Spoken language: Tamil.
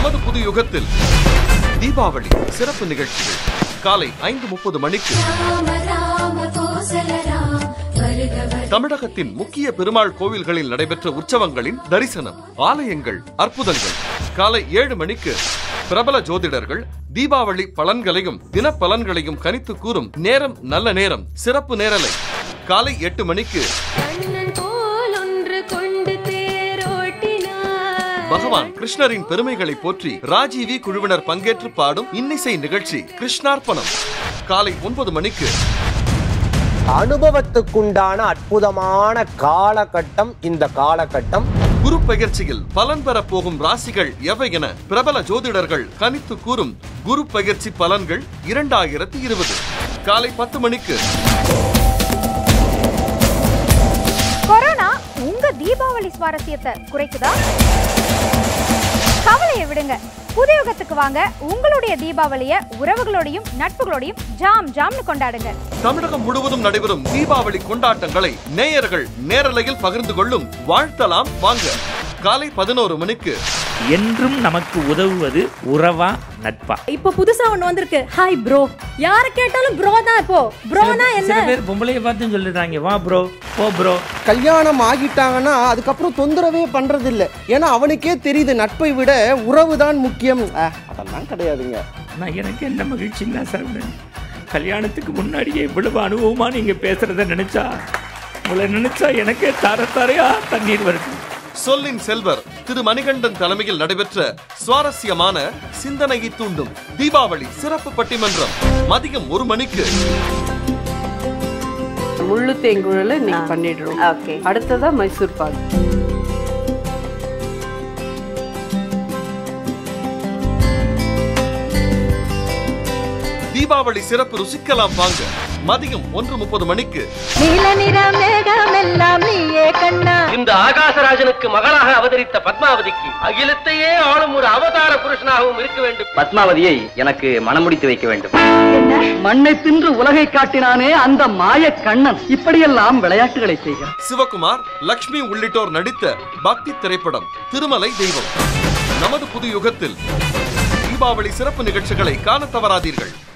நமது புது யுகத்தில் தீபாவளி சிறப்பு நிகழ்ச்சிகள் காலை ஐந்து முப்பது மணிக்கு ராம ராம கோசல ராம் வருக வருக தமிழகத்தின் முக்கிய பெருமாள் கோவில்களில் நடைபெற்ற உற்சவங்களின் தரிசனம் ஆலயங்கள் அற்புதங்கள் காலை ஏழு மணிக்கு பிரபல ஜோதிடர்கள் தீபாவளி பலன்களையும் தின பலன்களையும் கணித்து கூறும் நேரம் நல்ல நேரம் சிறப்பு நேரலை காலை எட்டு மணிக்கு கண்ணன் போல் ஒன்று கொண்டு தேரோட்டினார் பகவான் கிருஷ்ணரின் பெருமைகளை போற்றி ராஜீவி குழுவினர் பங்கேற்று பாடும் இன்னிசை நிகழ்ச்சி கிருஷ்ணார்ப்பணம் காலை ஒன்பது மணிக்கு அனுபவத்துக்குண்டான அற்புதமான காலகட்டம் இந்த காலகட்டம் குரு பெயர்ச்சியில் பலன் பெறப் போகும் ராசிகள் எவை என பிரபல ஜோதிடர்கள் கணித்து கூறும் குரு பெயர்ச்சி பலன்கள் இரண்டாயிரத்தி இருபது காலை பத்து மணிக்கு கொரோனா உங்க தீபாவளி சுவாரஸ்யத்தை குறைக்குதா கவலையை விடுங்க புது யுகத்துக்கு வாங்க உங்களுடைய தீபாவளிய உறவுகளோடையும் நட்புகளோடையும் ஜாம் ஜாம்னு கொண்டாடுங்க தமிழகம் முழுவதும் நடைபெறும் தீபாவளி கொண்டாட்டங்களை நேயர்கள் நேரலையில் பகிர்ந்து கொள்ளும் வாழ்த்தலாம் வாங்க காலை பதினோரு மணிக்கு என்றும் நமக்கு உதவுவது உறவா நட்பா இப்ப புதுசா ஒண்ணு வந்திருக்கு ஹாய் ப்ரோ யார கேட்டாலும் ப்ரோ தான் இப்போ ப்ரோனா சில என்ன பேர் பொம்பளைய பார்த்து சொல்லிடுறாங்க வா ப்ரோ போ ப்ரோ கல்யாணம் ஆகிட்டாங்கன்னா அதுக்கப்புறம் தொந்தரவே பண்றது இல்ல ஏன்னா அவனுக்கே தெரியுது நட்பை விட உறவு தான் முக்கியம் அஹ், அதெல்லாம் கிடையாதுங்க நான் எனக்கு என்ன மகிழ்ச்சி இல்லை சார் கல்யாணத்துக்கு முன்னாடியே இவ்வளவு அனுபவமா நீங்க பேசுறத நினைச்சா உங்களை நினைச்சா எனக்கே தர தரையா தண்ணீர் வருது சொல்லின் செல்வர் திரு மணிகண்டன் தலைமையில் நடைபெற்ற சுவாரஸ்யமான சிந்தனையை தூண்டும் தீபாவளி சிறப்பு பட்டிமன்றம் மதியம் ஒரு மணிக்கு முள்ளு தேங்குழல் இன்னைக்கு பண்ணிடுறோம் ஓகே அடுத்ததா மைசூர் பாக் தீபாவளி சிறப்பு ருசிக்கலாம் வாங்க மதியம் ஒன்று முப்பது மணிக்கு நீல நிற மேகமெல்லாம் நீயே கண்ணா இந்த ஆகாசராஜனுக்கு மகளாக அவதரித்த பத்மாவதிக்கு அகிலத்தையே ஆளும் ஒரு அவதார புருஷனாகவும் இருக்க வேண்டும் பத்மாவதியை எனக்கு மனமுடித்து வைக்க வேண்டும் மண்ணை தின்று உலகை காட்டினானே அந்த மாய கண்ணன் இப்படியெல்லாம் விளையாட்டுகளை செய்கிறான் சிவகுமார் லக்ஷ்மி உள்ளிட்டோர் நடித்த பக்தி திரைப்படம் திருமலை தெய்வம் நமது புது யுகத்தில் தீபாவளி சிறப்பு நிகழ்ச்சிகளை காண தவறாதீர்கள்